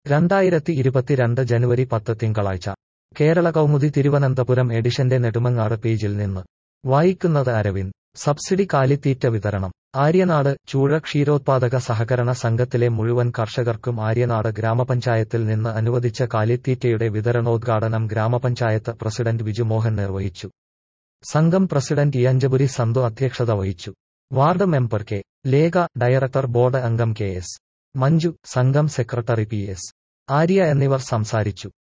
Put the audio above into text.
രണ്ടായിരത്തി ഇരുപത്തിരണ്ട് ജനുവരി പത്ത് തിങ്കളാഴ്ച കേരള കൗമുദി തിരുവനന്തപുരം എഡിഷന്റെ നെടുമങ്ങാട് പേജിൽ നിന്ന് വായിക്കുന്നത് അരവിന്ദ് സബ്സിഡി കാലിത്തീറ്റ വിതരണം ആര്യനാട് ചൂഴ ക്ഷീരോത്പാദക സഹകരണ സംഘത്തിലെ മുഴുവൻ കർഷകർക്കും ആര്യനാട് ഗ്രാമപഞ്ചായത്തിൽ നിന്ന് അനുവദിച്ച കാലിത്തീറ്റയുടെ വിതരണോദ്ഘാടനം ഗ്രാമപഞ്ചായത്ത് പ്രസിഡന്റ് വിജുമോഹൻ നിർവഹിച്ചു സംഘം പ്രസിഡന്റ് ഇയഞ്ചപുരി സന്തു അധ്യക്ഷത വഹിച്ചു ward member K Lekha director board അംഗം കെ എസ് മഞ്ജു സംഘം സെക്രട്ടറി പി എസ് ആര്യ എന്നിവർ സംസാരിച്ചു